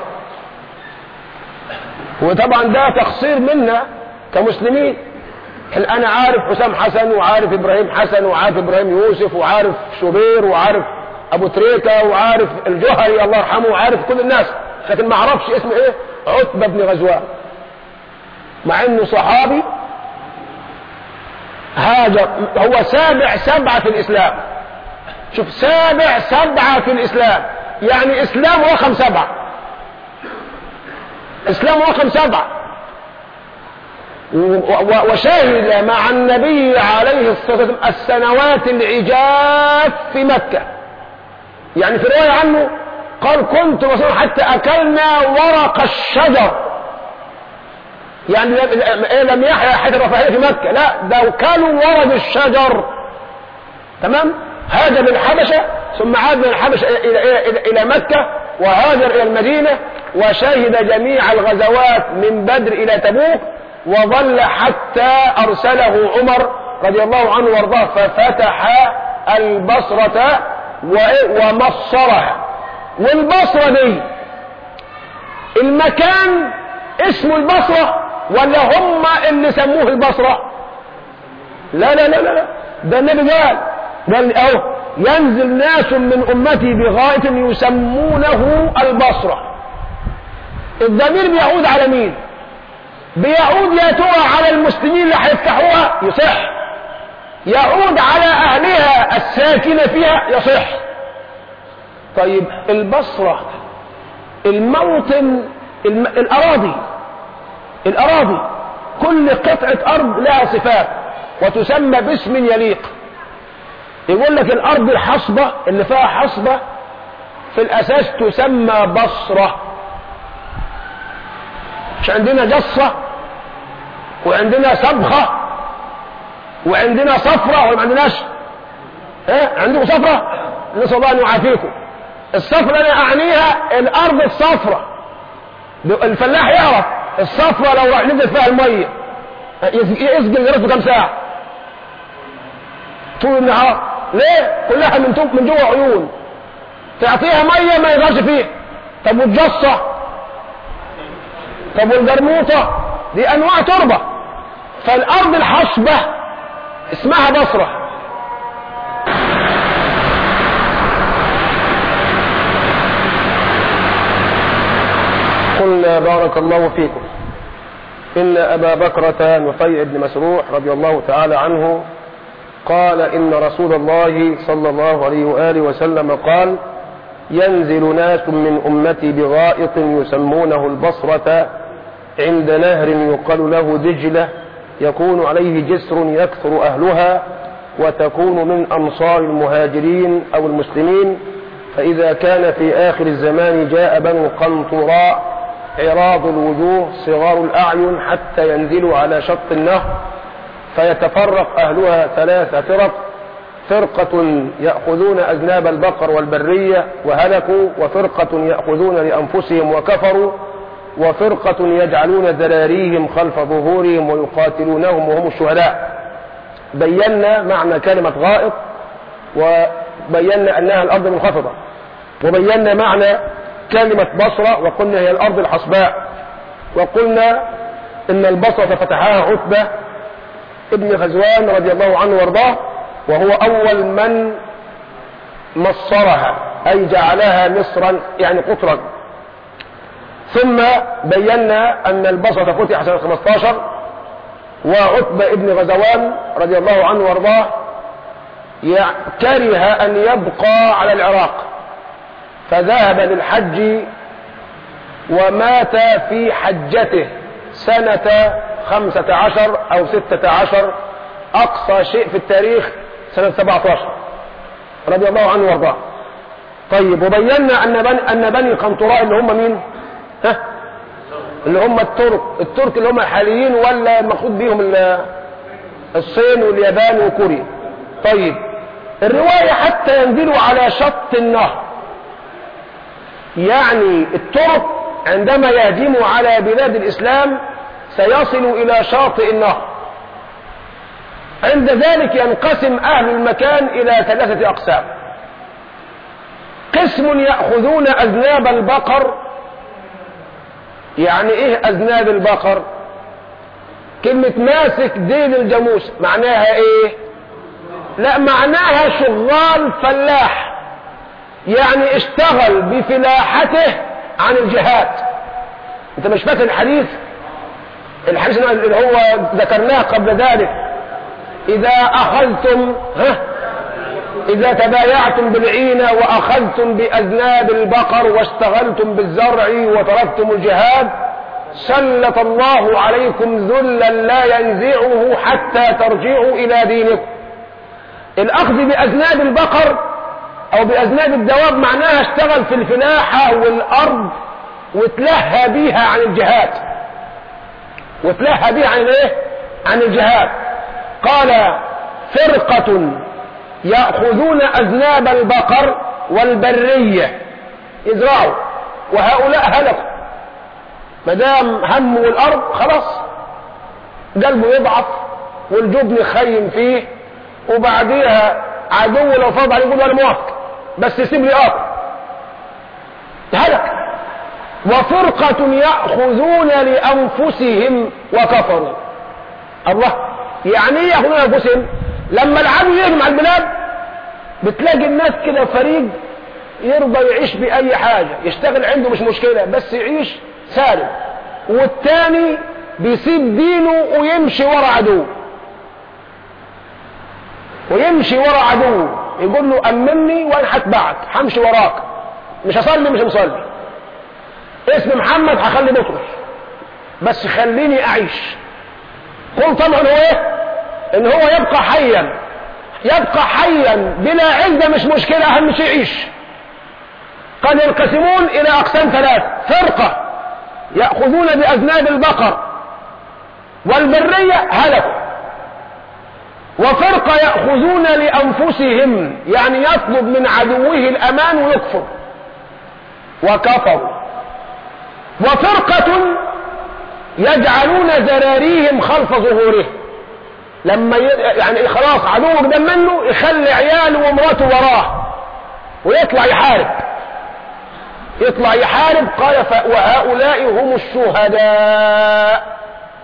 وطبعا ده تقصير منا كمسلمين انا عارف حسام حسن وعارف ابراهيم حسن وعارف ابراهيم يوسف وعارف شوبير وعارف ابو تريكة وعارف الجوهري الله يرحمه وعارف كل الناس لكن ما اعرفش اسم ايه عتبة بن غزوان مع انه صحابي هاجر هو سابع سبعة في الاسلام شوف سابع سبعة في الاسلام يعني اسلام رقم سبعة اسلام رقم سبعة وشهد مع النبي عليه الصلاة والسلام السنوات العجاف في مكة يعني في رواية عنه قال كنت رسول حتى أكلنا ورق الشجر يعني لم يحيا حتى الرفاهية في مكة لا ده كانوا ورد الشجر تمام هاجر من الحبشة ثم عاد من الحبشة إلى, إلى, إلى, إلى مكة وهاجر إلى المدينة وشهد جميع الغزوات من بدر إلى تبوك وظل حتى أرسله عمر رضي الله عنه وارضاه ففتح البصرة ومصرها والبصرة دي المكان اسمه البصرة ولا هم اللي سموه البصرة لا لا لا لا ده النبي قال قال اهو ينزل ناس من امتي بغاية يسمونه البصرة الضمير بيعود على مين بيعود يا ترى على المسلمين اللي هيفتحوها يصح يعود على اهلها الساكنة فيها يصح طيب البصرة الموطن الم... الأراضي الأراضي كل قطعة أرض لها صفات وتسمى باسم يليق يقول لك الأرض الحصبة اللي فيها حصبة في الأساس تسمى بصرة مش عندنا جصة وعندنا صبخة وعندنا صفرة ولا ما عندناش ايه عندكم صفرة نسأل الله أن يعافيكم الصفرة أنا أعنيها الأرض الصفرة الفلاح يعرف الصفرة لو راح نزل فيها المية يسقي جرته كم ساعة طول النهار ليه كلها من من جوه عيون تعطيها مية ما يقدرش فيها طب والجصة طب والجرموطة دي انواع تربة فالارض الحصبة اسمها بصرة قلنا بارك الله فيكم إن أبا بكرة نفيع بن مسروح رضي الله تعالى عنه قال إن رسول الله صلى الله عليه وآله وسلم قال ينزل ناس من أمتي بغائط يسمونه البصرة عند نهر يقال له دجلة يكون عليه جسر يكثر أهلها وتكون من أمصار المهاجرين أو المسلمين فإذا كان في آخر الزمان جاء بنو قنطراء عراض الوجوه صغار الأعين حتى ينزلوا على شط النهر فيتفرق أهلها ثلاث فرق فرقة يأخذون أذناب البقر والبرية وهلكوا وفرقة يأخذون لأنفسهم وكفروا وفرقة يجعلون ذراريهم خلف ظهورهم ويقاتلونهم وهم الشهداء بينا معنى كلمة غائط وبينا أنها الأرض منخفضة وبينا معنى كلمة بصرة وقلنا هي الأرض الحصباء وقلنا إن البصرة فتحها عتبة ابن غزوان رضي الله عنه وارضاه وهو أول من مصرها أي جعلها مصرا يعني قطرا ثم بينا أن البصرة فتح سنة 15 وعتبة ابن غزوان رضي الله عنه وارضاه كره أن يبقى على العراق فذهب للحج ومات في حجته سنة خمسة عشر أو ستة عشر أقصى شيء في التاريخ سنة سبعة عشر رضي الله عنه وارضاه طيب وبينا أن بني, أن بني قنطراء اللي هم مين ها اللي هم الترك الترك اللي هم الحاليين ولا المقصود بيهم الصين واليابان وكوريا طيب الرواية حتى ينزلوا على شط النهر يعني الترك عندما يهجموا على بلاد الإسلام سيصلوا إلى شاطئ النهر عند ذلك ينقسم أهل المكان إلى ثلاثة أقسام قسم يأخذون أذناب البقر يعني إيه أذناب البقر كلمة ماسك ديل الجاموس معناها إيه لا معناها شغال فلاح يعني اشتغل بفلاحته عن الجهاد انت مش فاكر الحديث الحديث اللي هو ذكرناه قبل ذلك إذا أخذتم ها إذا تبايعتم بالعينة وأخذتم بأذناب البقر واشتغلتم بالزرع وتركتم الجهاد سلط الله عليكم ذلا لا ينزعه حتى ترجعوا إلى دينكم الأخذ بأذناب البقر أو بأذناب الدواب معناها اشتغل في الفلاحة والأرض وتلهى بيها عن الجهاد وتلهى بيها عن الايه عن الجهاد قال فرقة يأخذون أذناب البقر والبرية يزرعوا وهؤلاء هلكوا ما دام همه الأرض خلاص قلبه يضعف والجبن يخيم فيه وبعديها عدو لو فرض عليه يقول انا موافق بس يسيب لي اخر هلك وفرقة يأخذون لأنفسهم وكفروا الله يعني ايه يأخذون لأنفسهم لما العدو يهجم على البلاد بتلاقي الناس كده فريق يرضى يعيش بأي حاجة يشتغل عنده مش مشكلة بس يعيش سالم والتاني بيسيب دينه ويمشي ورا عدو ويمشي ورا عدو يقول له أمني وأنا هتبعك همشي وراك مش هصلي مش مصلي اسم محمد هخلي بطرس بس خليني أعيش قل طبعا هو ايه ان هو يبقى حيا يبقى حيا بلا عزة مش مشكلة أهم شيء يعيش قد ينقسمون إلى أقسام ثلاث فرقة يأخذون بأذناب البقر والبرية هلكوا وفرقة يأخذون لأنفسهم يعني يطلب من عدوه الأمان ويكفر وكفروا وفرقة يجعلون ذراريهم خلف ظهورهم لما ي... يعني خلاص عدو قدام منه يخلي عياله ومراته وراه ويطلع يحارب يطلع يحارب قال ف... وهؤلاء هم الشهداء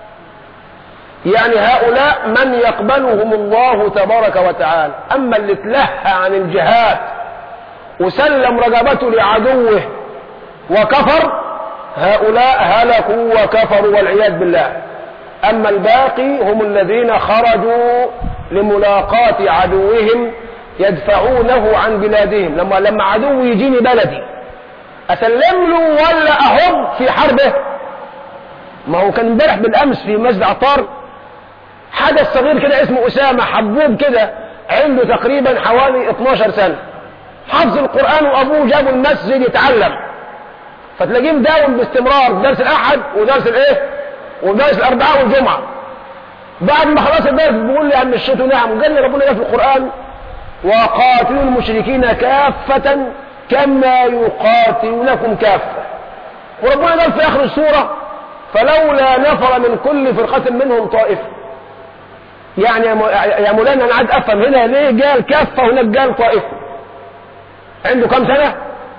يعني هؤلاء من يقبلهم الله تبارك وتعالى أما اللي تلهى عن الجهاد وسلم رقبته لعدوه وكفر هؤلاء هلكوا وكفروا والعياذ بالله أما الباقي هم الذين خرجوا لملاقاة عدوهم يدفعونه عن بلادهم لما لما عدو يجيني بلدي أسلم له ولا أهب في حربه ما هو كان امبارح بالأمس في مسجد عطار حدث صغير كده اسمه أسامة حبوب كده عنده تقريبا حوالي 12 سنة حفظ القرآن وأبوه جابه المسجد يتعلم فتلاقيه مداوم باستمرار درس الأحد ودرس الإيه ودرس الأربعاء والجمعة بعد ما خلاص الدرس بيقول لي يا عم الشيخ نعم قال لي ربنا قال في القرآن وقاتلوا المشركين كافة كما يقاتلونكم كافة وربنا قال في آخر السورة فلولا نفر من كل فرقة منهم طائفة يعني يا مولانا انا عايز افهم هنا ليه قال كافة وهناك قال طائفة عنده كم سنة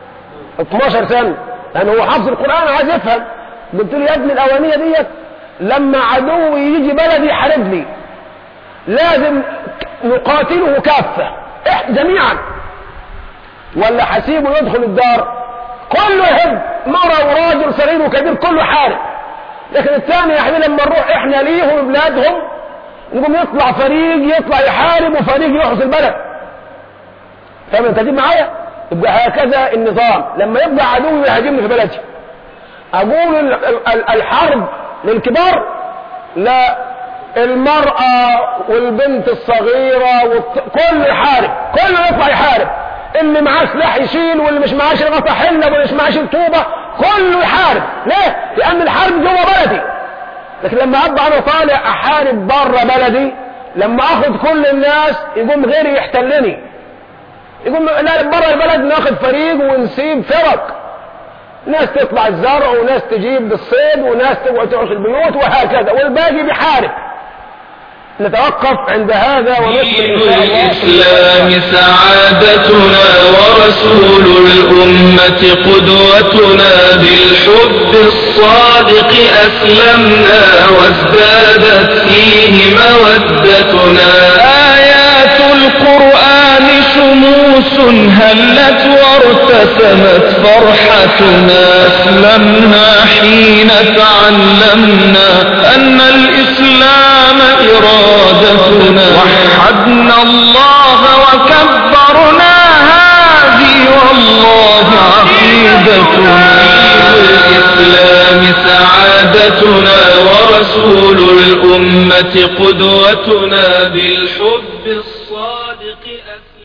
12 سنة لان هو حافظ القرآن عايز يفهم قلت له يا ابني الاولانية ديت لما عدو يجي بلدي يحارب لي لازم نقاتله كافة جميعا ولا حسيبه يدخل الدار كله يحب مرة وراجل صغير وكبير كله حارب لكن الثاني يا حبيبي لما نروح احنا ليهم وبلادهم نقوم يطلع فريق يطلع يحارب وفريق يحرس البلد فاهم انت دي معايا يبقى هكذا النظام لما يبقى عدو يهاجمني في بلدي اقول الحرب للكبار لا المرأة والبنت الصغيرة والط... كله يحارب كله يطلع يحارب اللي معاه سلاح يشيل واللي مش معاه غطا حلة واللي مش معاه طوبة كله يحارب ليه؟ لأن الحرب جوه بلدي لكن لما ابقى انا طالع احارب بره بلدي لما اخذ كل الناس يقوم غيري يحتلني يقوم لا بره البلد ناخذ فريق ونسيب فرق ناس تطلع الزرع وناس تجيب بالصيد وناس تقعد تعيش البيوت وهكذا والباقي بيحارب نتوقف عند هذا ونكمل الإسلام سعادتنا ورسول الأمة قدوتنا بالحب الصادق أسلمنا وازدادت فيه مودتنا آيات القرآن شموس نفوس هلت وارتسمت فرحتنا أسلمنا حين تعلمنا أن الإسلام إرادتنا وحدنا الله وكبرنا هذه والله عقيدتنا الإسلام سعادتنا ورسول الأمة قدوتنا بالحب الصادق أسلم